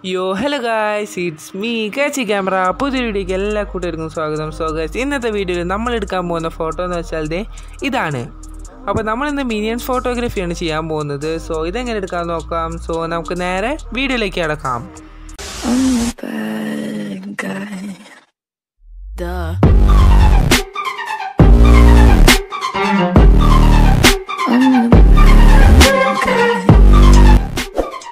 യോ hello guys it's me Kachi camera പുതിയ വീഡിയോക്ക് എല്ലാ കൂട്ടുകാർക്കും സ്വാഗതം സോ ഗായ്സ് ഇന്നത്തെ വീഡിയോയിൽ നമ്മൾ എടുക്കാൻ പോകുന്ന ഫോട്ടോ എന്ന് വെച്ചാൽ ദേ ഇതാണ് അപ്പോൾ നമ്മൾ ഇന്ന് മിനിയൻസ് ഫോട്ടോഗ്രാഫിയാണ് ചെയ്യാൻ പോകുന്നത് സോ ഇതെങ്ങനെ എടുക്കാൻ നോക്കാം സോ നമുക്ക് നേരെ വീഡിയോയിലേക്ക് അടക്കാം I'm the bad guy. Duh. I'm the bad guy.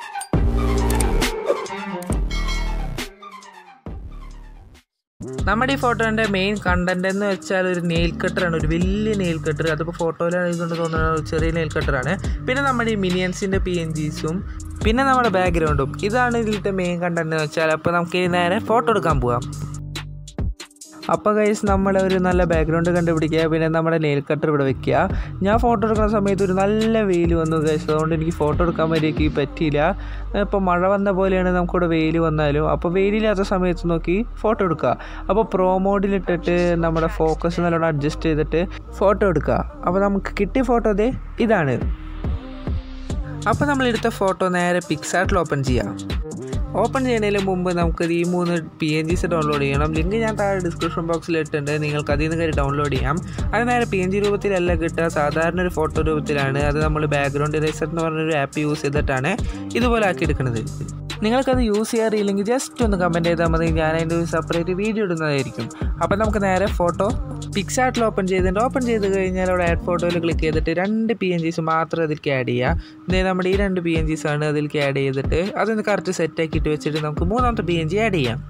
നമ്മുടെ ഈ ഫോട്ടോൻ്റെ മെയിൻ കണ്ടന്റ് എന്ന് വെച്ചാൽ ഒരു നെയിൽ കട്ടറാണ് ഒരു വലിയ നെയിൽ കട്ടർ അതിപ്പോൾ ഫോട്ടോയിലായതുകൊണ്ട് തോന്നുന്ന ഒരു ചെറിയ നെയിൽ കട്ടറാണ് പിന്നെ നമ്മുടെ ഈ മിനിയൻസിൻ്റെ പി എൻ ജീസും പിന്നെ നമ്മുടെ ബാക്ക്ഗ്രൗണ്ടും ഇതാണ് ഇതിലത്തെ മെയിൻ കണ്ടന്റ് എന്ന് വെച്ചാൽ അപ്പോൾ നമുക്ക് ഇനി നേരെ ഫോട്ടോ എടുക്കാൻ പോവാം അപ്പോൾ കൈസ് നമ്മൾ ഒരു നല്ല ബാക്ക്ഗ്രൗണ്ട് കണ്ടുപിടിക്കുക പിന്നെ നമ്മുടെ നെയിൽ കട്ടർ ഇവിടെ വെക്കുക ഞാൻ ഫോട്ടോ എടുക്കുന്ന സമയത്ത് ഒരു നല്ല വെയിൽ വന്നു കൈസ് അതുകൊണ്ട് എനിക്ക് ഫോട്ടോ എടുക്കാൻ വേണ്ടിയിട്ട് പറ്റിയില്ല ഇപ്പോൾ മഴ വന്ന പോലെയാണ് നമുക്കിവിടെ വെയിൽ വന്നാലും അപ്പോൾ വെയിലില്ലാത്ത സമയത്ത് നോക്കി ഫോട്ടോ എടുക്കുക അപ്പോൾ പ്രോ മോഡിലിട്ടിട്ട് നമ്മുടെ ഫോക്കസ് നല്ലോണം അഡ്ജസ്റ്റ് ചെയ്തിട്ട് ഫോട്ടോ എടുക്കുക അപ്പോൾ നമുക്ക് കിട്ടിയ ഫോട്ടോ അതെ ഇതാണ് അപ്പോൾ നമ്മൾ എടുത്ത ഫോട്ടോ നേരെ പിക്സാർട്ടിൽ ഓപ്പൺ ചെയ്യാം ഓപ്പൺ ചെയ്യുന്നതിന് മുമ്പ് നമുക്ക് ഈ മൂന്ന് പി എൻ ജിസ് ഡൗൺലോഡ് ചെയ്യണം ലിങ്ക് ഞാൻ താഴെ ഡിസ്ക്രിപ്ഷൻ ബോക്സിൽ ഇട്ടിട്ടുണ്ട് നിങ്ങൾക്ക് അതിൽ നിന്ന് കയറി ഡൗൺലോഡ് ചെയ്യാം അത് നേരെ പി എൻ ജി രൂപത്തിലല്ല കിട്ടുക സാധാരണ ഒരു ഫോട്ടോ രൂപത്തിലാണ് അത് നമ്മൾ ബാക്ക്ഗ്രൗണ്ട് ഇറേസർ എന്ന് പറഞ്ഞൊരു ആപ്പ് യൂസ് ചെയ്തിട്ടാണ് ഇതുപോലെ ആക്കിയെടുക്കുന്നത് നിങ്ങൾക്കത് യൂസ് ചെയ്യാറില്ലെങ്കിൽ ജസ്റ്റ് ഒന്ന് കമൻറ്റ് ചെയ്താൽ മതി ഞാൻ അതിൻ്റെ ഒരു സെപ്പറേറ്റ് വീഡിയോ ഇടുന്നതായിരിക്കും അപ്പോൾ നമുക്ക് നേരെ ഫോട്ടോ പിക്സാർട്ടിൽ ഓപ്പൺ ചെയ്തിട്ട് ഓപ്പൺ ചെയ്ത് കഴിഞ്ഞാൽ അവിടെ ആഡ് ഫോട്ടോയിൽ ക്ലിക്ക് ചെയ്തിട്ട് രണ്ട് പി എൻ ജിസ് മാത്രം അതിലേക്ക് ആഡ് ചെയ്യുക ഇതേ നമ്മുടെ ഈ രണ്ട് പി എൻ ജിസ് ആണ് അതിലേക്ക് ആഡ് ചെയ്തിട്ട് അതൊന്ന് കറക്റ്റ് സെറ്റ് ആക്കിയിട്ട് വെച്ചിട്ട് നമുക്ക് മൂന്നാമത്തെ പി എൻ ജി ആഡ് ചെയ്യാം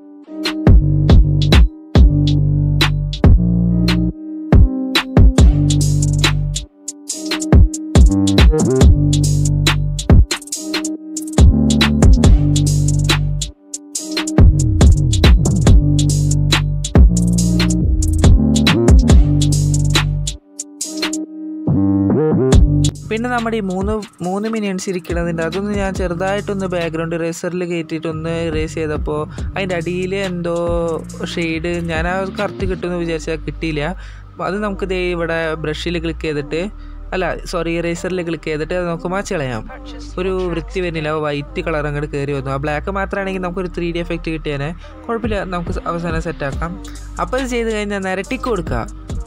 പിന്നെ നമ്മുടെ ഈ മൂന്ന് മൂന്ന് മിനിറ്റ്സ് ഇരിക്കണതിൻ്റെ അതൊന്ന് ഞാൻ ചെറുതായിട്ടൊന്ന് ബാക്ക്ഗ്രൗണ്ട് ഇറേസറിൽ കയറ്റിയിട്ടൊന്ന് ഇറേസ് ചെയ്തപ്പോൾ അതിൻ്റെ അടിയിൽ എന്തോ ഷെയ്ഡ് ഞാൻ ആ കറക്റ്റ് കിട്ടുമെന്ന് വിചാരിച്ചാൽ കിട്ടിയില്ല അത് നമുക്ക് ദേ ഇവിടെ ബ്രഷിൽ ക്ലിക്ക് ചെയ്തിട്ട് അല്ല സോറി ഇറേസറിൽ ക്ലിക്ക് ചെയ്തിട്ട് അത് നമുക്ക് മാച്ച് കളയാം ഒരു വൃത്തി വരുന്നില്ല വൈറ്റ് കളർ അങ്ങോട്ട് കയറി വന്നു ആ ബ്ലാക്ക് മാത്രമാണെങ്കിൽ നമുക്കൊരു ത്രീ ഡി എഫക്റ്റ് കിട്ടിയാൽ കുഴപ്പമില്ല നമുക്ക് അവസാനം സെറ്റാക്കാം അപ്പോൾ ഇത് ചെയ്ത് കഴിഞ്ഞാൽ നേരെ ടിക്ക് കൊടുക്കുക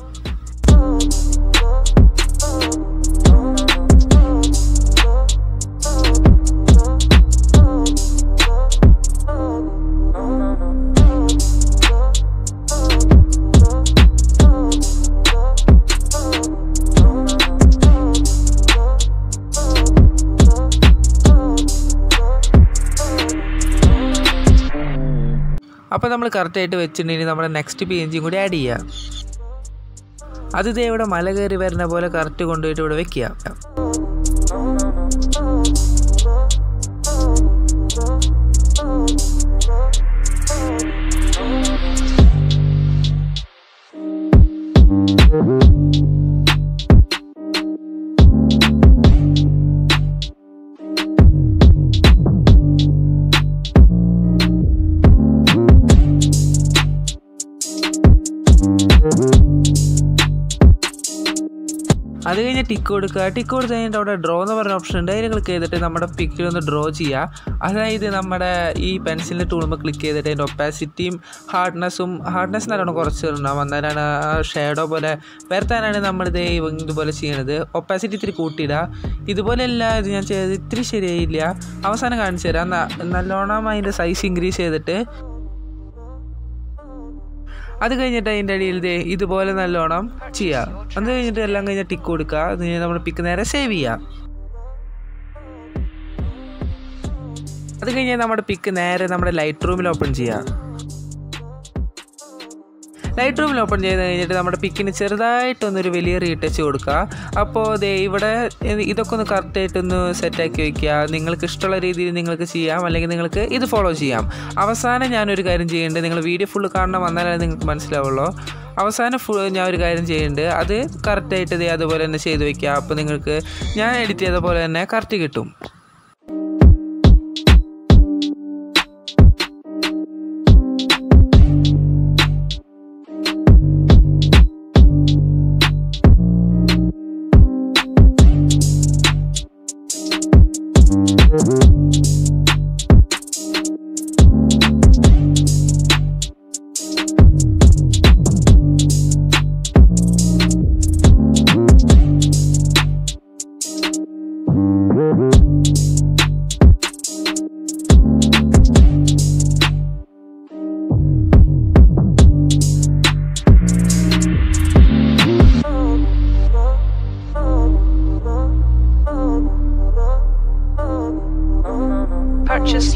അപ്പോൾ നമ്മൾ കറക്റ്റായിട്ട് വെച്ചിട്ടുണ്ടെങ്കിൽ നമ്മുടെ നെക്സ്റ്റ് പി എൻ ജിയും കൂടി ആഡ് ചെയ്യുക അത് ഇതേ ഇവിടെ മല കയറി വരുന്ന പോലെ കറക്റ്റ് കൊണ്ടുപോയിട്ട് ഇവിടെ വെക്കുക അത് കഴിഞ്ഞ് ടിക്ക് കൊടുക്കുക ടിക്ക് കൊടുത്ത് കഴിഞ്ഞിട്ട് അവിടെ ഡ്രോ എന്ന് പറഞ്ഞ ഓപ്ഷൻ ഉണ്ട് അതിൽ ക്ലിക്ക് ചെയ്തിട്ട് നമ്മുടെ പിക്കിൽ ഒന്ന് ഡ്രോ ചെയ്യുക അതായത് നമ്മുടെ ഈ പെൻസിലിൻ്റെ ടൂളുമ്പോൾ ക്ലിക്ക് ചെയ്തിട്ട് അതിൻ്റെ ഒപ്പാസിറ്റിയും ഹാർഡ്നെസ്സും ഹാർഡ്നെസ് നല്ലോണം കുറച്ച് ഉണ്ടാവും അന്നേരമാണ് ആ ഷേഡോ പോലെ വരുത്താനാണ് നമ്മളിത് ഇതുപോലെ ചെയ്യണത് ഒപ്പാസിറ്റി ഇത്തിരി കൂട്ടിയിടുക ഇതുപോലെയല്ല ഇത് ഞാൻ ചെയ്തത് ഇത്തിരി ശരിയായില്ല അവസാനം കാണിച്ചു തരാം ന- നല്ലോണം അതിൻ്റെ സൈസ് ഇൻക്രീസ് ചെയ്തിട്ട് അത് കഴിഞ്ഞിട്ട് അതിൻ്റെ അടിയിൽ ദേ ഇതുപോലെ നല്ലോണം ചെയ്യുക അത് കഴിഞ്ഞിട്ട് എല്ലാം കഴിഞ്ഞ് ടിക്ക് കൊടുക്കുക അത് കഴിഞ്ഞ് നമ്മൾ പിക്ക് നേരെ സേവ് ചെയ്യുക അത് കഴിഞ്ഞ് നമ്മുടെ പിക്ക് നേരെ നമ്മുടെ ലൈറ്റ് റൂമിൽ ഓപ്പൺ ചെയ്യുക ലൈറ്റ് റൂമിൽ ഓപ്പൺ ചെയ്ത് കഴിഞ്ഞിട്ട് നമ്മുടെ പിക്കിന് ചെറുതായിട്ടൊന്നൊരു വലിയ റീടച്ച് കൊടുക്കുക അപ്പോൾ ദേ ഇവിടെ ഇത് ഇതൊക്കെ ഒന്ന് കറക്റ്റായിട്ടൊന്ന് സെറ്റാക്കി വയ്ക്കുക നിങ്ങൾക്ക് ഇഷ്ടമുള്ള രീതിയിൽ നിങ്ങൾക്ക് ചെയ്യാം അല്ലെങ്കിൽ നിങ്ങൾക്ക് ഇത് ഫോളോ ചെയ്യാം അവസാനം ഞാനൊരു കാര്യം ചെയ്യുന്നുണ്ട് നിങ്ങൾ വീഡിയോ ഫുള്ള് കാണണം വന്നാലേ നിങ്ങൾക്ക് മനസ്സിലാവുള്ളൂ അവസാനം ഫുൾ ഞാൻ ഒരു കാര്യം ചെയ്യുന്നുണ്ട് അത് കറക്റ്റായിട്ട് ഇതേ അതുപോലെ തന്നെ ചെയ്ത് വയ്ക്കുക അപ്പോൾ നിങ്ങൾക്ക് ഞാൻ എഡിറ്റ് ചെയ്ത പോലെ തന്നെ കറക്റ്റ് കിട്ടും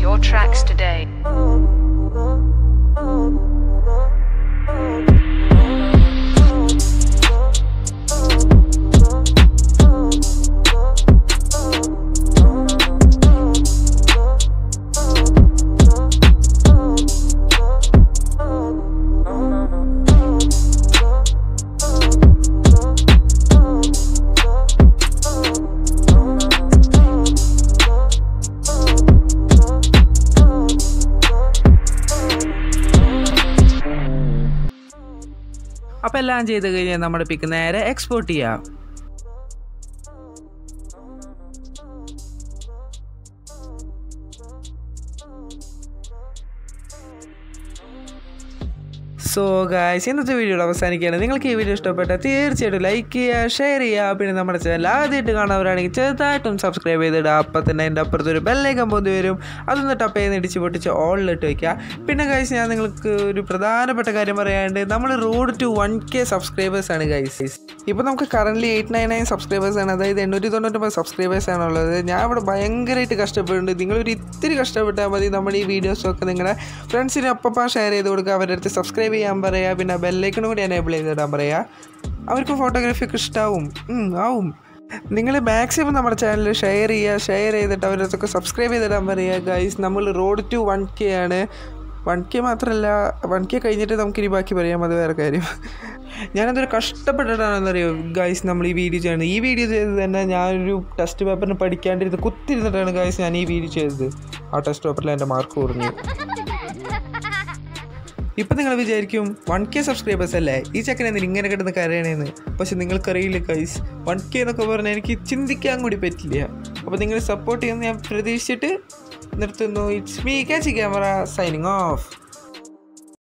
your tracks today. അപ്പോൾ എല്ലാം ചെയ്ത് കഴിഞ്ഞാൽ നമ്മുടെ പിക്ക് നേരെ എക്സ്പോർട്ട് ചെയ്യാം സോ ഗായ്സ് ഇന്നത്തെ വീഡിയോയുടെ അവസാനിക്കുകയാണ് നിങ്ങൾക്ക് ഈ വീഡിയോ ഇഷ്ടപ്പെട്ടാൽ തീർച്ചയായിട്ടും ലൈക്ക് ചെയ്യുക ഷെയർ ചെയ്യുക പിന്നെ നമ്മുടെ ചാനൽ ആദ്യമായിട്ട് കാണുന്നവരാണെങ്കിൽ ചെറുതായിട്ടും സബ്സ്ക്രൈബ് ചെയ്തിടുക അപ്പം തന്നെ എൻ്റെ അപ്പുറത്ത് ഒരു ബെല്ലേക്കം പോന്തി വരും അതൊന്ന് ടപ്പ് ചെയ്ത് ഇടിച്ച് പൊട്ടിച്ച് ഓളിലിട്ട് വയ്ക്കുക പിന്നെ ഗൈസ് ഞാൻ നിങ്ങൾക്ക് ഒരു പ്രധാനപ്പെട്ട കാര്യം പറയാണ്ട് നമ്മൾ road to one K subscribers ആണ് ഗൈസ് ഇപ്പോൾ നമുക്ക് current eight nine nine subscribers ആണ് അതായത് എണ്ണൂറ്റി തൊണ്ണൂറ്റൊമ്പത് സബ്സ്ക്രൈബേഴ്സ് ആണുള്ളത് ഞാൻ ഇവിടെ ഭയങ്കരമായിട്ട് കഷ്ടപ്പെടുന്നുണ്ട് നിങ്ങളൊരു ഇത്തിരി കഷ്ടപ്പെട്ടാൽ മതി നമ്മുടെ ഈ വീഡിയോസൊക്കെ നിങ്ങളുടെ ഫ്രണ്ട്സിന് അപ്പം ഷെയർ ചെയ്ത് കൊടുക്കുക അവരുടെ അടുത്ത് സബ്സ്ക്രൈബ് ചെയ്യാൻ പറയുക പിന്നെ ബെല്ലൈക്കണും കൂടി എനേബിൾ ചെയ്തിടാൻ പറയുക അവർക്ക് ഫോട്ടോഗ്രാഫി ഒക്കെ ഇഷ്ടാവും ഉം, ആവും നിങ്ങൾ മാക്സിമം നമ്മുടെ ചാനൽ ഷെയർ ചെയ്യുക ഷെയർ ചെയ്തിട്ട് അവരുടെ അടുത്തൊക്കെ സബ്സ്ക്രൈബ് ചെയ്തിടാൻ പറയുക ഗൈസ് നമ്മൾ റോഡ് ടു വൺ കെ ആണ് വൺ കെ മാത്രമല്ല വൺ കെ കഴിഞ്ഞിട്ട് നമുക്ക് ഇനി ബാക്കി പറയാം അത് വേറെ കാര്യം ഞാനതൊരു കഷ്ടപ്പെട്ടിട്ടാണെന്നറിയോ ഗൈസ് നമ്മൾ ഈ വീഡിയോ ചെയ്യുന്നത് ഈ വീഡിയോ ചെയ്തത് തന്നെ ഞാനൊരു ടെസ്റ്റ് പേപ്പറിന് പഠിക്കാണ്ടിരുന്ന് കുത്തിരുന്നിട്ടാണ് ഗൈസ് ഞാൻ ഈ വീഡിയോ ചെയ്തത് ആ ടെസ്റ്റ് പേപ്പറിൽ എൻ്റെ മാർക്ക് കുറഞ്ഞു ഇപ്പം നിങ്ങൾ വിചാരിക്കും വൺ കെ സബ്സ്ക്രൈബേഴ്സ് അല്ലേ ഈ ചെക്കൻ എന്തിന് ഇങ്ങനെ കിടന്ന് കരയണേന്ന് പക്ഷെ നിങ്ങൾക്കറിയില്ല ഗൈസ് വൺ കെ എന്നൊക്കെ പറഞ്ഞാൽ എനിക്ക് ചിന്തിക്കാൻ കൂടി പറ്റില്ല അപ്പോൾ നിങ്ങൾ സപ്പോർട്ട് ചെയ്യുമെന്ന് ഞാൻ പ്രതീക്ഷിച്ചിട്ട് നിർത്തുന്നു it's me Kachi camera signing of